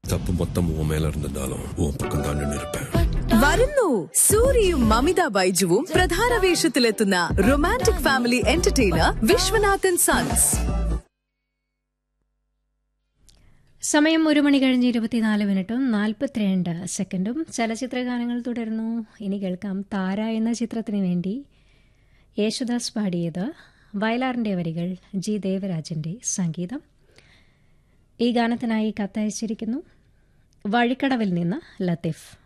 தப்பு மொத்தம் உன் மேல இருந்திருந்தாலும் உன் பக்கம் தான் நின்று இருப்பேன் വരുന്നു സൂര്യയും മമിത ബൈജുവും പ്രധാന വേഷത്തിലെത്തുന്ന romantic family entertainer Viswanathan sons സമയം ഒരു മണി കഴിഞ്ഞ് ഇരുപത്തിനാല് മിനിറ്റും നാൽപ്പത്തിരണ്ട് സെക്കൻഡും ചലച്ചിത്ര ഗാനങ്ങൾ തുടരുന്നു ഇനി കേൾക്കാം താര എന്ന ചിത്രത്തിന് വേണ്ടി യേശുദാസ് പാടിയത് വയലാറിന്റെ വരികൾ ജി ദേവരാജന്റെ സംഗീതം ഈ ഗാനത്തിനായി കത്തയച്ചിരിക്കുന്നു വഴിക്കടവിൽ നിന്ന് ലത്തീഫ്